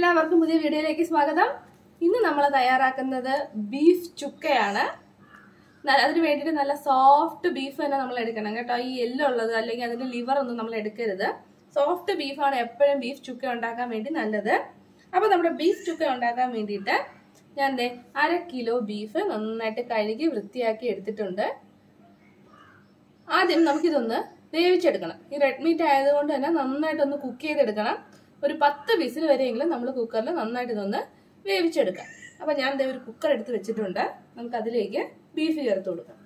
എല്ലാവർക്കും പുതിയ വീഡിയോയിലേക്ക് സ്വാഗതം ഇന്ന് നമ്മൾ തയ്യാറാക്കുന്നത് ബീഫ് ചുക്കയാണ് ന- അതിന് വേണ്ടിയിട്ട് നല്ല സോഫ്റ്റ് ബീഫ് തന്നെ നമ്മൾ എടുക്കണം കേട്ടോ ഈ എല്ലുള്ളത് അല്ലെങ്കിൽ അതിന്റെ ലിവർ ഒന്നും നമ്മൾ എടുക്കരുത് സോഫ്റ്റ് ബീഫാണ് എപ്പോഴും ബീഫ് ചുക്ക ഉണ്ടാക്കാൻ വേണ്ടി നല്ലത് അപ്പോൾ നമ്മുടെ ബീഫ് ചുക്ക ഉണ്ടാക്കാൻ വേണ്ടിയിട്ട് ഞാൻ ദേ അര കിലോ ബീഫ് നന്നായിട്ട് കഴുകി വൃത്തിയാക്കി എടുത്തിട്ടുണ്ട് ആദ്യം നമുക്കിതൊന്ന് വേവിച്ചെടുക്കണം ഈ റെഡ് മീറ്റ് ആയതുകൊണ്ട് തന്നെ നന്നായിട്ടൊന്ന് കുക്ക് ചെയ്തെടുക്കണം ഒരു പത്ത് വിസിൽ വരെയെങ്കിലും നമ്മൾ കുക്കറിൽ നന്നായിട്ട് ഇതൊന്ന് വേവിച്ചെടുക്കാം അപ്പൊ ഞാൻ ദേ ഒരു കുക്കർ എടുത്ത് വെച്ചിട്ടുണ്ട് നമുക്ക് അതിലേക്ക് ബീഫ് ചേർത്ത് കൊടുക്കാം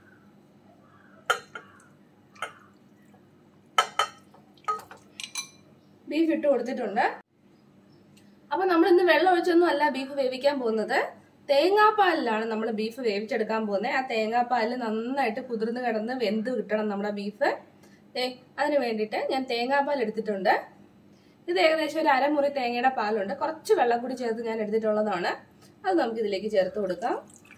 ബീഫ് ഇട്ട് കൊടുത്തിട്ടുണ്ട് അപ്പൊ നമ്മൾ ഇന്ന് വെള്ളം ഒഴിച്ചൊന്നും അല്ല ബീഫ് വേവിക്കാൻ പോകുന്നത് തേങ്ങാപ്പാലിലാണ് നമ്മൾ ബീഫ് വേവിച്ചെടുക്കാൻ പോകുന്നത് ആ തേങ്ങാപ്പാലിൽ നന്നായിട്ട് കുതിർന്ന് കിടന്ന് വെന്ത് കിട്ടണം നമ്മുടെ ബീഫ് ദേ, അതിന് വേണ്ടിയിട്ട് ഞാൻ തേങ്ങാപ്പാൽ എടുത്തിട്ടുണ്ട് ഇത് ഏകദേശം ഒരു അരമുറി തേങ്ങയുടെ പാലുണ്ട് കുറച്ച് വെള്ളം കൂടി ചേർത്ത് ഞാൻ എടുത്തിട്ടുള്ളതാണ് അത് നമുക്ക് ഇതിലേക്ക് ചേർത്ത് കൊടുക്കാം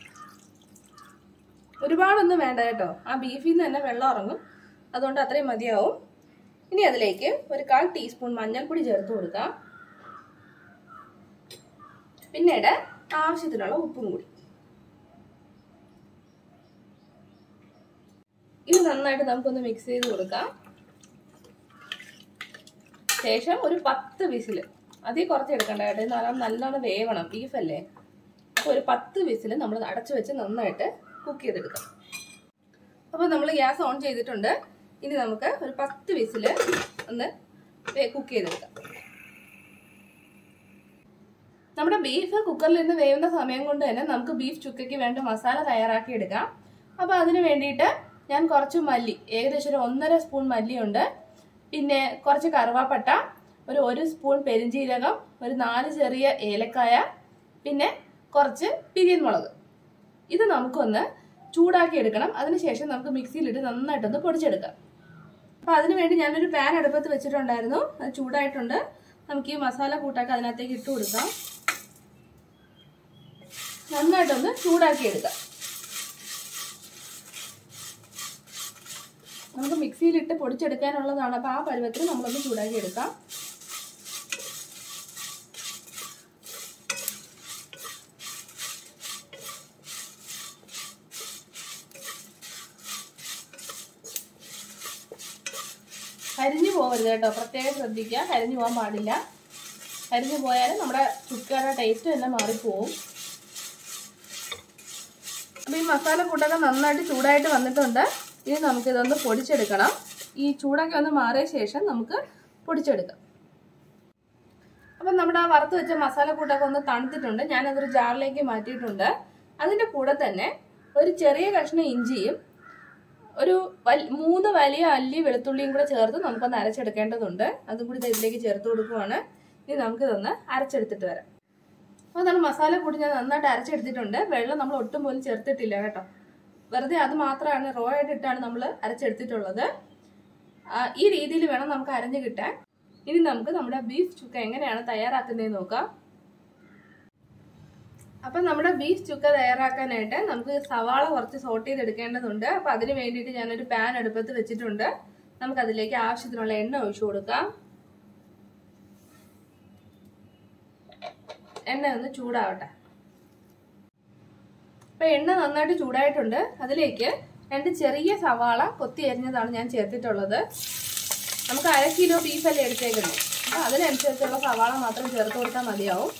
ഒരുപാടൊന്നും വേണ്ട കേട്ടോ ആ ബീഫിൽ നിന്ന് തന്നെ വെള്ളം ഇറങ്ങും അതുകൊണ്ട് അത്രയും മതിയാവും ഇനി അതിലേക്ക് ഒരു കാൽ ടീസ്പൂൺ മഞ്ഞൾപ്പൊടി ചേർത്ത് കൊടുക്കാം പിന്നീട് ആവശ്യത്തിനുള്ള ഉപ്പും കൂടി ഇത് നന്നായിട്ട് നമുക്കൊന്ന് മിക്സ് ചെയ്ത് കൊടുക്കാം ശേഷം ഒരു പത്ത് വിസിൽ അതിൽ കുറച്ച് എടുക്കണ്ട കേട്ടോ ഇത് നല്ല നല്ലോണം വേവണം ബീഫല്ലേ അപ്പോൾ ഒരു പത്ത് വിസിൽ നമ്മൾ അടച്ചു വെച്ച് നന്നായിട്ട് കുക്ക് ചെയ്തെടുക്കാം അപ്പോൾ നമ്മൾ ഗ്യാസ് ഓൺ ചെയ്തിട്ടുണ്ട് ഇനി നമുക്ക് ഒരു പത്ത് വിസിൽ ഒന്ന് കുക്ക് ചെയ്തെടുക്കാം നമ്മുടെ ബീഫ് കുക്കറിൽ നിന്ന് വേവുന്ന സമയം കൊണ്ട് തന്നെ നമുക്ക് ബീഫ് ചുക്കയ്ക്ക് വേണ്ട മസാല തയ്യാറാക്കി എടുക്കാം അപ്പോൾ അതിന് വേണ്ടിയിട്ട് ഞാൻ കുറച്ച് മല്ലി ഏകദേശം ഒരു ഒന്നര സ്പൂൺ മല്ലിയുണ്ട് പിന്നെ കുറച്ച് കറുവാപ്പട്ട ഒരു ഒരു സ്പൂൺ പെരിഞ്ചീരകം ഒരു നാല് ചെറിയ ഏലക്കായ പിന്നെ കുറച്ച് പിരിയൻ മുളക് ഇത് നമുക്കൊന്ന് ചൂടാക്കി എടുക്കണം അതിനുശേഷം നമുക്ക് മിക്സിയിലിട്ട് നന്നായിട്ടൊന്ന് പൊടിച്ചെടുക്കാം അപ്പോൾ അതിന് വേണ്ടി ഞാനൊരു പാൻ അടുപ്പത്ത് വെച്ചിട്ടുണ്ടായിരുന്നു അത് ചൂടായിട്ടുണ്ട് നമുക്ക് ഈ മസാല കൂട്ടാക്കി അതിനകത്തേക്ക് ഇട്ട് കൊടുക്കാം നന്നായിട്ടൊന്ന് ചൂടാക്കി എടുക്കാം നമുക്ക് മിക്സിയിലിട്ട് പൊടിച്ചെടുക്കാനുള്ളതാണ് അപ്പോൾ ആ പരുവത്തിൽ നമ്മളൊന്ന് ചൂടാക്കി എടുക്കാം കരിഞ്ഞു പോകരുത് കേട്ടോ പ്രത്യേകം ശ്രദ്ധിക്കുക കരിഞ്ഞു പോകാൻ പാടില്ല കരിഞ്ഞു പോയാൽ നമ്മുടെ ചുക്കയുടെ ടേസ്റ്റ് തന്നെ മാറിപ്പോവും അപ്പം ഈ മസാല കൂട്ടൊക്കെ നന്നായിട്ട് ചൂടായിട്ട് വന്നിട്ടുണ്ട് ഇനി നമുക്കിതൊന്ന് പൊടിച്ചെടുക്കണം ഈ ചൂടൊക്കെ ഒന്ന് മാറിയ ശേഷം നമുക്ക് പൊടിച്ചെടുക്കാം അപ്പം നമ്മുടെ ആ വറുത്ത് വെച്ച മസാല കൂട്ടൊക്കെ ഒന്ന് തണുത്തിട്ടുണ്ട് ഞാനതൊരു ജാറിലേക്ക് മാറ്റിയിട്ടുണ്ട് അതിൻ്റെ കൂടെ തന്നെ ഒരു ചെറിയ കഷ്ണം ഇഞ്ചിയും ഒരു വൽ മൂന്ന് വലിയ അല്ലി വെളുത്തുള്ളിയും കൂടെ ചേർത്ത് നമുക്കൊന്ന് അരച്ചെടുക്കേണ്ടതുണ്ട് അതും കൂടി ഇതിലേക്ക് ചേർത്ത് കൊടുക്കുവാണ് ഇനി നമുക്കിതൊന്ന് അരച്ചെടുത്തിട്ട് വരാം അപ്പോൾ നമ്മൾ മസാല കൂടി ഞാൻ നന്നായിട്ട് അരച്ചെടുത്തിട്ടുണ്ട് വെള്ളം നമ്മൾ ഒട്ടും പോലും ചേർത്തിട്ടില്ല കേട്ടോ വെറുതെ അത് മാത്രമാണ് റോ ആയിട്ട് ഇട്ടാണ് നമ്മൾ അരച്ചെടുത്തിട്ടുള്ളത് ആ, ഈ രീതിയിൽ വേണം നമുക്ക് അരഞ്ഞു കിട്ടാൻ ഇനി നമുക്ക് നമ്മുടെ ബീഫ് ചുക്ക എങ്ങനെയാണ് തയ്യാറാക്കുന്നതെന്ന് നോക്കാം അപ്പം നമ്മുടെ ബീഫ് ചുക്ക തയ്യാറാക്കാനായിട്ട് നമുക്ക് സവാള കുറച്ച് സോട്ട് ചെയ്തെടുക്കേണ്ടതുണ്ട് അപ്പം അതിന് വേണ്ടിയിട്ട് ഞാനൊരു പാൻ അടുപ്പത്ത് വെച്ചിട്ടുണ്ട് നമുക്ക് അതിലേക്ക് ആവശ്യത്തിനുള്ള എണ്ണ ഒഴിച്ചു കൊടുക്കാം എണ്ണ ഒന്ന് ചൂടാവട്ടെ അപ്പൊ എണ്ണ നന്നായിട്ട് ചൂടായിട്ടുണ്ട് അതിലേക്ക് രണ്ട് ചെറിയ സവാള കൊത്തി അരിഞ്ഞതാണ് ഞാൻ ചേർത്തിട്ടുള്ളത് നമുക്ക് അര കിലോ ബീഫല്ലേ എടുത്തേക്കുന്നത് അപ്പൊ അതിനനുസരിച്ചുള്ള സവാള മാത്രം ചേർത്ത് കൊടുത്താൽ മതിയാവും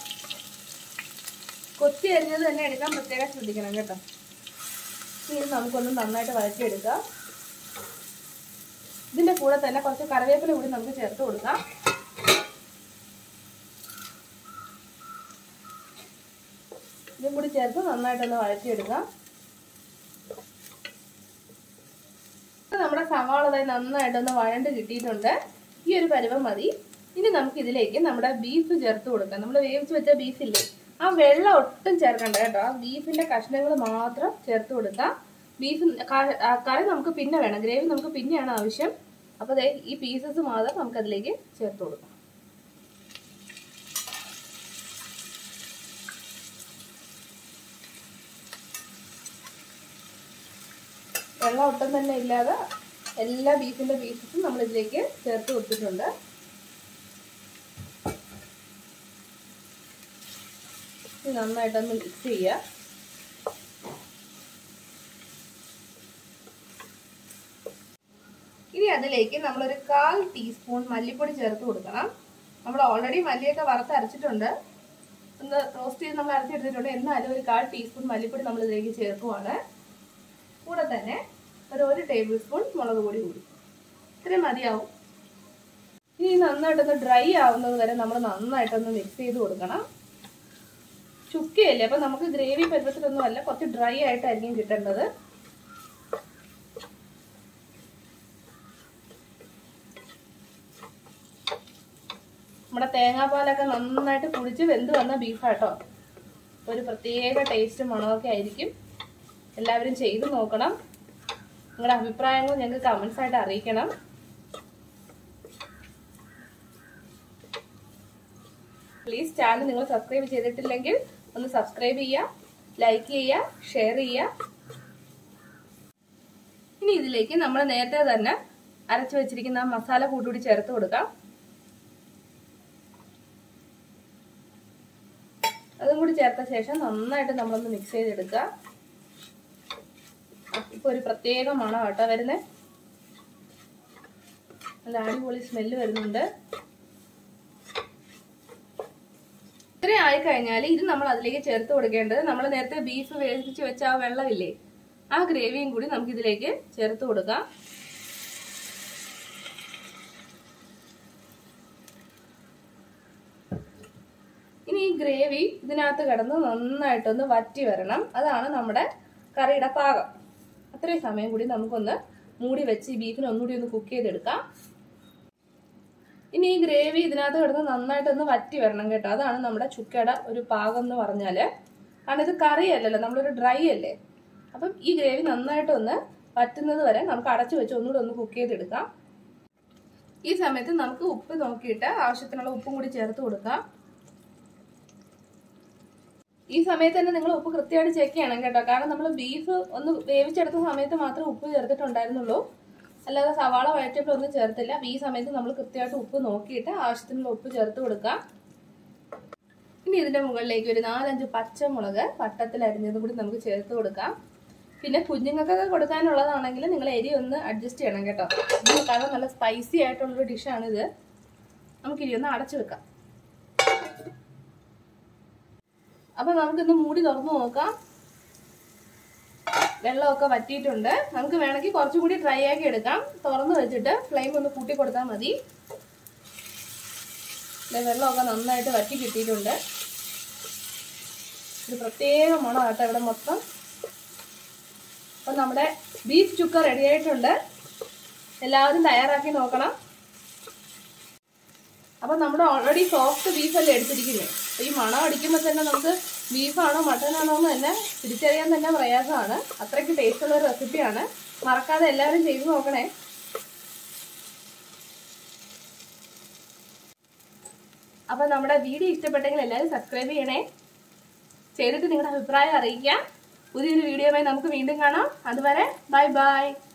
കൊത്തി അരിഞ്ഞത് തന്നെ എടുക്കാൻ പ്രത്യേകം ശ്രദ്ധിക്കണം കേട്ടോ ഇനി ഇത് നമുക്കൊന്ന് നന്നായിട്ട് വഴറ്റിയെടുക്കാം ഇതിന്റെ കൂടെ തന്നെ കുറച്ച് കറിവേപ്പില കൂടി നമുക്ക് ചേർത്ത് കൊടുക്കാം ഇതും കൂടി ചേർത്ത് നന്നായിട്ടൊന്ന് വഴറ്റിയെടുക്കാം നമ്മുടെ സവാള ഇതായി നന്നായിട്ടൊന്ന് വഴണ്ട് കിട്ടിയിട്ടുണ്ട് ഈ ഒരു പരുവം മതി ഇനി നമുക്ക് ഇതിലേക്ക് നമ്മുടെ ബീഫ് ചേർത്ത് കൊടുക്കാം നമ്മൾ വേവിച്ച് വെച്ച ബീഫില്ലേ ആ വെള്ളം ഒട്ടും ചേർക്കണ്ട കേട്ടോ ആ ബീഫിന്റെ കഷ്ണങ്ങൾ മാത്രം ചേർത്ത് കൊടുക്കാം ബീഫ് കറി നമുക്ക് പിന്നെ വേണം ഗ്രേവി നമുക്ക് പിന്നെയാണ് ആവശ്യം അപ്പോൾ ദേ ഈ പീസസ് മാത്രം നമുക്ക് അതിലേക്ക് ചേർത്ത് കൊടുക്കാം വെള്ളം ഒട്ടും തന്നെ ഇല്ലാതെ എല്ലാ ബീഫിന്റെ പീസസും നമ്മൾ ഇതിലേക്ക് ചേർത്ത് കൊടുത്തിട്ടുണ്ട് ഇത് നന്നായിട്ടൊന്ന് മിക്സ് ചെയ്യുക ഇനി അതിലേക്ക് നമ്മളൊരു കാൽ ടീസ്പൂൺ മല്ലിപ്പൊടി ചേർത്ത് കൊടുക്കണം നമ്മൾ ഓൾറെഡി മല്ലിയൊക്കെ വറുത്ത് അരച്ചിട്ടുണ്ട് ഒന്ന് റോസ്റ്റ് ചെയ്ത് നമ്മൾ അരച്ചെടുത്തിട്ടുണ്ട് എന്നാലും ഒരു കാൽ ടീസ്പൂൺ മല്ലിപ്പൊടി നമ്മൾ ഇതിലേക്ക് ചേർക്കുവാണ് കൂടെ തന്നെ ഒരു ഒരു ടേബിൾ സ്പൂൺ മുളക് പൊടി കൂടി ഇത്രയും മതിയാവും ഇനി നന്നായിട്ടൊന്ന് ഡ്രൈ ആവുന്നത് വരെ നമ്മൾ നന്നായിട്ടൊന്ന് മിക്സ് ചെയ്ത് കൊടുക്കണം ചുക്കയല്ലേ അപ്പൊ നമുക്ക് ഗ്രേവി പരുവത്തിലൊന്നും അല്ല കുറച്ച് ഡ്രൈ ആയിട്ടായിരിക്കും കിട്ടേണ്ടത് നമ്മുടെ തേങ്ങാപ്പാലൊക്കെ നന്നായിട്ട് കുടിച്ച് വെന്ത് വന്ന ബീഫാട്ടോ ഒരു പ്രത്യേക ടേസ്റ്റ് മണമൊക്കെ ആയിരിക്കും എല്ലാവരും ചെയ്ത് നോക്കണം നിങ്ങളുടെ അഭിപ്രായങ്ങൾ ഞങ്ങൾക്ക് കമൻസ് ആയിട്ട് അറിയിക്കണം പ്ലീസ് ചാനൽ നിങ്ങൾ സബ്സ്ക്രൈബ് ചെയ്തിട്ടില്ലെങ്കിൽ ഒന്ന് സബ്സ്ക്രൈബ് ചെയ്യുക ലൈക്ക് ചെയ്യുക ഷെയർ ചെയ്യുക ഇനി ഇതിലേക്ക് നമ്മൾ നേരത്തെ തന്നെ അരച്ചു വെച്ചിരിക്കുന്ന ആ മസാല കൂട്ടുകൂടി ചേർത്ത് കൊടുക്കാം അതും കൂടി ചേർത്ത ശേഷം നന്നായിട്ട് നമ്മളൊന്ന് മിക്സ് ചെയ്തെടുക്കുക ഇപ്പൊ ഒരു പ്രത്യേക മണം കേട്ടോ വരുന്നേ നല്ല അടിപൊളി സ്മെല്ല് വരുന്നുണ്ട് ഇത്രയും ആയി കഴിഞ്ഞാൽ ഇത് നമ്മൾ അതിലേക്ക് ചേർത്ത് കൊടുക്കേണ്ടത് നമ്മൾ നേരത്തെ ബീഫ് വേവിച്ച് വെച്ച ആ വെള്ളമില്ലേ ആ ഗ്രേവിയും കൂടി നമുക്ക് ഇതിലേക്ക് ചേർത്ത് കൊടുക്കാം ഇനി ഈ ഗ്രേവി ഇതിനകത്ത് കിടന്ന് നന്നായിട്ടൊന്ന് വറ്റി വരണം അതാണ് നമ്മുടെ കറിയുടെ പാകം അത്രയും സമയം കൂടി നമുക്കൊന്ന് മൂടി വെച്ച് ഈ ബീഫിനെ ഒന്നുകൂടി ഒന്ന് കുക്ക് ചെയ്തെടുക്കാം ഇനി ഈ ഗ്രേവി ഇതിനകത്ത് കിടന്ന് നന്നായിട്ടൊന്ന് വറ്റി വരണം കേട്ടോ അതാണ് നമ്മുടെ ചുക്കയുടെ ഒരു പാകം എന്ന് പറഞ്ഞാല് കാരണം ഇത് കറി അല്ലല്ലോ നമ്മളൊരു ഡ്രൈ അല്ലേ അപ്പം ഈ ഗ്രേവി നന്നായിട്ടൊന്ന് വറ്റുന്നത് വരെ നമുക്ക് അടച്ചു വെച്ച് ഒന്നുകൂടി ഒന്ന് കുക്ക് ചെയ്തെടുക്കാം ഈ സമയത്ത് നമുക്ക് ഉപ്പ് നോക്കിയിട്ട് ആവശ്യത്തിനുള്ള ഉപ്പും കൂടി ചേർത്ത് കൊടുക്കാം ഈ സമയത്ത് തന്നെ നിങ്ങൾ ഉപ്പ് കൃത്യമായിട്ട് ചെക്ക് ചെയ്യണം കേട്ടോ കാരണം നമ്മൾ ബീഫ് ഒന്ന് വേവിച്ചെടുത്ത സമയത്ത് മാത്രമേ ഉപ്പ് ചേർത്തിട്ടുണ്ടായിരുന്നുള്ളൂ അല്ലാതെ സവാള വഴറ്റപ്പോൾ ഒന്നും ചേർത്തില്ല ഈ സമയത്ത് നമ്മൾ കൃത്യമായിട്ട് ഉപ്പ് നോക്കിയിട്ട് ആവശ്യത്തിനുള്ള ഉപ്പ് ചേർത്ത് കൊടുക്കാം ഇനി ഇതിന്റെ മുകളിലേക്ക് ഒരു നാലഞ്ച് പച്ചമുളക് വട്ടത്തിൽ അരിഞ്ഞതും കൂടി നമുക്ക് ചേർത്ത് കൊടുക്കാം പിന്നെ കുഞ്ഞുങ്ങൾക്കൊക്കെ കൊടുക്കാനുള്ളതാണെങ്കിൽ നിങ്ങൾ എരി ഒന്ന് അഡ്ജസ്റ്റ് ചെയ്യണം കേട്ടോ ഇത് കാരണം നല്ല സ്പൈസി ആയിട്ടുള്ളൊരു ഡിഷാണിത് നമുക്കിനി ഒന്ന് അടച്ചു വെക്കാം അപ്പൊ നമുക്കിന്ന് മൂടി തുറന്നു നോക്കാം വെള്ളമൊക്കെ വറ്റിയിട്ടുണ്ട് നമുക്ക് വേണമെങ്കിൽ കുറച്ചും കൂടി ഡ്രൈ ആക്കി എടുക്കാം തുറന്നു വെച്ചിട്ട് ഫ്ലെയിം ഒന്ന് കൂട്ടി കൊടുത്താൽ മതി വെള്ളമൊക്കെ നന്നായിട്ട് വറ്റി കിട്ടിയിട്ടുണ്ട് ഒരു പ്രത്യേക മണം കേട്ടോ ഇവിടെ മൊത്തം അപ്പം നമ്മുടെ ബീഫ് ചുക്ക റെഡി ആയിട്ടുണ്ട് എല്ലാവരും തയ്യാറാക്കി നോക്കണം അപ്പം നമ്മുടെ ഓൾറെഡി സോഫ്റ്റ് ബീഫല്ലേ എടുത്തിരിക്കുന്നത് ഈ മണം അടിക്കുമ്പോൾ തന്നെ നമുക്ക് ബീഫാണോ മട്ടനാണോ എന്ന് തന്നെ തിരിച്ചറിയാൻ തന്നെ പ്രയാസമാണ് അത്രയ്ക്ക് ടേസ്റ്റുള്ള ഒരു റെസിപ്പിയാണ് മറക്കാതെ എല്ലാവരും ചെയ്തു നോക്കണേ അപ്പം നമ്മുടെ വീഡിയോ ഇഷ്ടപ്പെട്ടെങ്കിൽ എല്ലാവരും സബ്സ്ക്രൈബ് ചെയ്യണേ ചെയ്തിട്ട് നിങ്ങളുടെ അഭിപ്രായം അറിയിക്കുക പുതിയൊരു വീഡിയോയുമായി നമുക്ക് വീണ്ടും കാണാം അതുവരെ ബൈ ബൈ